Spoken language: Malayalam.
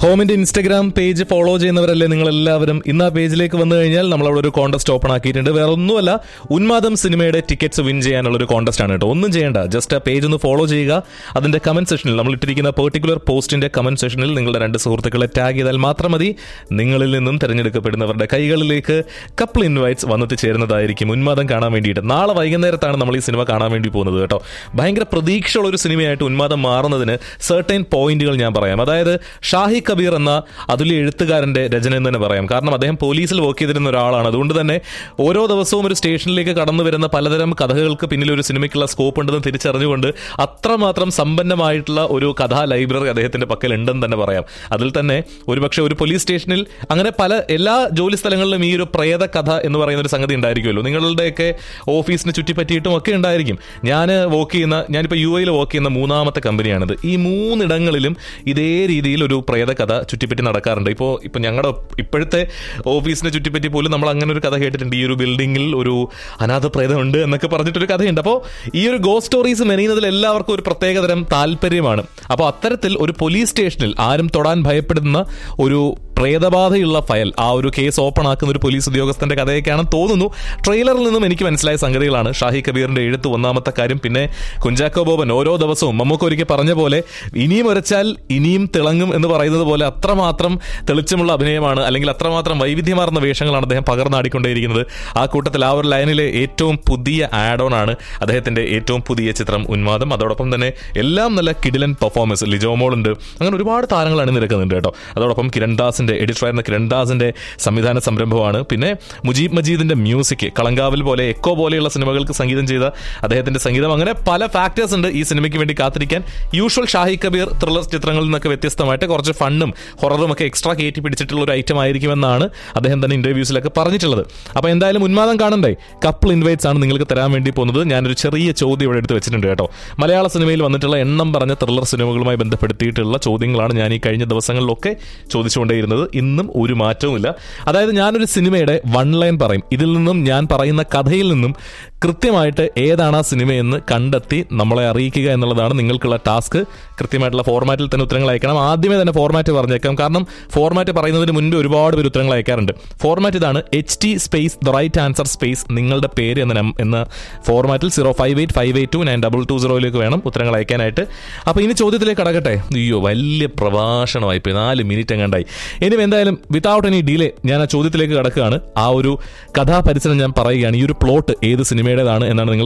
ഹോമിന്റെ ഇൻസ്റ്റഗ്രാം പേജ് ഫോളോ ചെയ്യുന്നവരല്ലേ നിങ്ങൾ എല്ലാവരും ഇന്ന് ആ പേജിലേക്ക് വന്നു കഴിഞ്ഞാൽ നമ്മൾ അവിടെ ഒരു കോൺടെസ്റ്റ് ഓപ്പൺ ആക്കിയിട്ടുണ്ട് വേറെ ഒന്നുമല്ല ഉന്മാദം സിനിമയുടെ ടിക്കറ്റ്സ് വിൻ ചെയ്യാനുള്ള ഒരു കോൺടെസ്റ്റ് ആണ് കേട്ടോ ഒന്നും ചെയ്യേണ്ട ജസ്റ്റ് ആ പേജ് ഒന്ന് ഫോളോ ചെയ്യുക അതിന്റെ കമന്റ് സെഷനിൽ നമ്മൾ ഇട്ടിരിക്കുന്ന പെർട്ടിക്കുലർ പോസ്റ്റിന്റെ കമന്റ് സെഷനിൽ നിങ്ങളുടെ രണ്ട് സുഹൃത്തുക്കളെ ടാഗ് ചെയ്താൽ മാത്രം മതി നിങ്ങളിൽ നിന്നും തിരഞ്ഞെടുക്കപ്പെടുന്നവരുടെ കൈകളിലേക്ക് കപ്പിൾ ഇൻവൈറ്റ്സ് വന്നെത്തി ചേരുന്നതായിരിക്കും ഉന്മാദം കാണാൻ വേണ്ടിയിട്ട് നാളെ വൈകുന്നേരത്താണ് നമ്മൾ ഈ സിനിമ കാണാൻ വേണ്ടി പോകുന്നത് കേട്ടോ ഭയങ്കര പ്രതീക്ഷയുള്ള ഒരു സിനിമയായിട്ട് ഉന്മാദം മാറുന്നതിന് സെർട്ടൈൻ പോയിന്റുകൾ ഞാൻ പറയാം അതായത് ഷാഹി കബീർ എന്ന അതുല്യ എഴുത്തുകാരന്റെ രചന എന്ന് തന്നെ പറയാം കാരണം അദ്ദേഹം പോലീസിൽ വർക്ക് ചെയ്തിരുന്ന ഒരാളാണ് അതുകൊണ്ട് തന്നെ ഓരോ ദിവസവും ഒരു സ്റ്റേഷനിലേക്ക് കടന്നു വരുന്ന പലതരം കഥകൾക്ക് പിന്നിൽ ഒരു സിനിമയ്ക്കുള്ള സ്കോപ്പ് ഉണ്ടെന്ന് തിരിച്ചറിഞ്ഞുകൊണ്ട് അത്രമാത്രം സമ്പന്നമായിട്ടുള്ള ഒരു കഥാ ലൈബ്രറി അദ്ദേഹത്തിന്റെ പക്കൽ ഉണ്ടെന്ന് തന്നെ പറയാം അതിൽ തന്നെ ഒരുപക്ഷെ ഒരു പോലീസ് സ്റ്റേഷനിൽ അങ്ങനെ പല എല്ലാ ജോലി സ്ഥലങ്ങളിലും ഈ ഒരു പ്രേത കഥ എന്ന് പറയുന്ന ഒരു സംഗതി ഉണ്ടായിരിക്കുമല്ലോ നിങ്ങളുടെയൊക്കെ ഓഫീസിന് ചുറ്റിപ്പറ്റിയിട്ടും ഒക്കെ ഉണ്ടായിരിക്കും ഞാൻ വർക്ക് ചെയ്യുന്ന ഞാനിപ്പോൾ യു എയിൽ വർക്ക് ചെയ്യുന്ന മൂന്നാമത്തെ കമ്പനിയാണിത് ഈ മൂന്നിടങ്ങളിലും ഇതേ രീതിയിൽ ഒരു പ്രേത കഥ ചുറ്റിപ്പറ്റി നടക്കാറുണ്ട് ഇപ്പോൾ ഇപ്പോൾ ഞങ്ങളുടെ ഇപ്പോഴത്തെ ഓഫീസിനെ ചുറ്റിപ്പറ്റി പോലും നമ്മൾ അങ്ങനെ ഒരു കഥ കേട്ടിട്ടുണ്ട് ഈ ഒരു ബിൽഡിങ്ങിൽ ഒരു അനാഥ പ്രേതമുണ്ട് എന്നൊക്കെ പറഞ്ഞിട്ടൊരു കഥയുണ്ട് അപ്പോൾ ഈ ഒരു ഗോ സ്റ്റോറീസ് മെനയുന്നതിൽ എല്ലാവർക്കും ഒരു പ്രത്യേകതരം താല്പര്യമാണ് അപ്പോൾ അത്തരത്തിൽ ഒരു പോലീസ് സ്റ്റേഷനിൽ ആരും തൊടാൻ ഭയപ്പെടുന്ന ഒരു പ്രേതബാധയുള്ള ഫയൽ ആ ഒരു കേസ് ഓപ്പൺ ആക്കുന്ന ഒരു പോലീസ് ഉദ്യോഗസ്ഥന്റെ കഥയൊക്കെയാണെന്ന് തോന്നുന്നു ട്രെയിലറിൽ നിന്നും എനിക്ക് മനസ്സിലായ സംഗതികളാണ് ഷാഹി കബീറിന്റെ എഴുത്ത് ഒന്നാമത്തെ കാര്യം പിന്നെ കുഞ്ചാക്കോ ബോബൻ ഓരോ ദിവസവും മമ്മൂക്ക് ഒരിക്കൽ പറഞ്ഞ പോലെ ഇനിയും ഉരച്ചാൽ ഇനിയും തിളങ്ങും എന്ന് പറയുന്നത് പോലെ അത്രമാത്രം തെളിച്ചമുള്ള അഭിനയമാണ് അല്ലെങ്കിൽ അത്രമാത്രം വൈവിധ്യമാർന്ന വേഷങ്ങളാണ് അദ്ദേഹം പകർന്നാടിക്കൊണ്ടേയിരിക്കുന്നത് ആ കൂട്ടത്തിൽ ആ ഒരു ലൈനിലെ ഏറ്റവും പുതിയ ആഡ് ഓൺ ആണ് അദ്ദേഹത്തിന്റെ ഏറ്റവും പുതിയ ചിത്രം ഉന്മാദം അതോടൊപ്പം തന്നെ എല്ലാം നല്ല കിടിലൻ പെർഫോമൻസ് ലിജോമോൾ ഉണ്ട് അങ്ങനെ ഒരുപാട് താരങ്ങൾ അണിനിരക്കുന്നുണ്ട് കേട്ടോ അതോടൊപ്പം കിരൺദാസിന്റെ എഡിറ്ററായിരുന്ന കിരൺദാസിന്റെ സംവിധാന സംരംഭമാണ് പിന്നെ മുജീബ് മജീദിന്റെ മ്യൂസിക് കളങ്കാവൽ പോലെ എക്കോ പോലെയുള്ള സിനിമകൾക്ക് സംഗീതം ചെയ്ത അദ്ദേഹത്തിന്റെ സംഗീതം അങ്ങനെ പല ഫാക്ടേഴ്സ് ഉണ്ട് ഈ സിനിമയ്ക്ക് വേണ്ടി കാത്തിരിക്കാൻ യൂഷ്വൽ ഷാഹി കബീർ ത്രില്ലർ ചിത്രങ്ങളിൽ നിന്നൊക്കെ വ്യത്യസ്തമായിട്ട് കുറച്ച് ഫണ്ണും ഹൊററും ഒക്കെ എക്സ്ട്രാ കയറ്റി പിടിച്ചിട്ടുള്ള ഒരു ഐറ്റം ആയിരിക്കുമെന്നാണ് അദ്ദേഹം തന്നെ ഇന്റർവ്യൂസിലൊക്കെ പറഞ്ഞിട്ടുള്ളത് അപ്പോൾ എന്തായാലും ഉന്മാദം കാണണ്ടേ കപ്പിൾ ഇൻവൈറ്റ്സ് ആണ് നിങ്ങൾക്ക് തരാൻ വേണ്ടി പോകുന്നത് ഞാനൊരു ചെറിയ ചോദ്യം ഇവിടെ എടുത്ത് വെച്ചിട്ടുണ്ട് കേട്ടോ മലയാള സിനിമയിൽ വന്നിട്ടുള്ള എണ്ണം പറഞ്ഞ ത്രില്ലർ സിനിമകളുമായി ബന്ധപ്പെടുത്തിയിട്ടുള്ള ചോദ്യങ്ങളാണ് ഞാൻ ഈ കഴിഞ്ഞ ദിവസങ്ങളിലൊക്കെ ചോദിച്ചുകൊണ്ടേയിരുന്നത് ഇന്നും ഒരു മാറ്റവുമില്ല അതായത് ഞാനൊരു സിനിമയുടെ വൺ ലൈൻ പറയും ഇതിൽ നിന്നും ഞാൻ പറയുന്ന കഥയിൽ നിന്നും കൃത്യമായിട്ട് ഏതാണ് ആ സിനിമയെന്ന് കണ്ടെത്തി നമ്മളെ അറിയിക്കുക എന്നുള്ളതാണ് നിങ്ങൾക്കുള്ള ടാസ്ക് കൃത്യമായിട്ടുള്ള ഫോർമാറ്റിൽ തന്നെ ഉത്തരങ്ങൾ അയക്കണം ആദ്യമേ തന്നെ ഫോർമാറ്റ് പറഞ്ഞേക്കാം കാരണം ഫോർമാറ്റ് പറയുന്നതിന് മുൻപ് ഒരുപാട് പേര് ഉത്തരങ്ങൾ അയക്കാറുണ്ട് ഫോർമാറ്റ് ഇതാണ് H T space the right answer space നിങ്ങളുടെ പേര് എന്ന നം- എന്ന ഫോർമാറ്റിൽ zero five eight five eight two nine double two സീറോയിലേക്ക് വേണം ഉത്തരങ്ങൾ അയക്കാനായിട്ട് അപ്പോൾ ഇനി ചോദ്യത്തിലേക്ക് കടക്കട്ടെ അയ്യോ വലിയ പ്രഭാഷണമായി പോയി നാല് മിനിറ്റ് എങ്ങാണ്ടായി ഇനി എന്തായാലും വിതൗട്ട് എനി ഡിലേ ഞാൻ ആ ചോദ്യത്തിലേക്ക് കടക്കുകയാണ് ആ ഒരു കഥാപരിസരം ഞാൻ പറയുകയാണ് ഈ ഒരു പ്ലോട്ട് ഏത് സിനിമയുടേതാണ് എന്നാണ് നിങ്ങൾ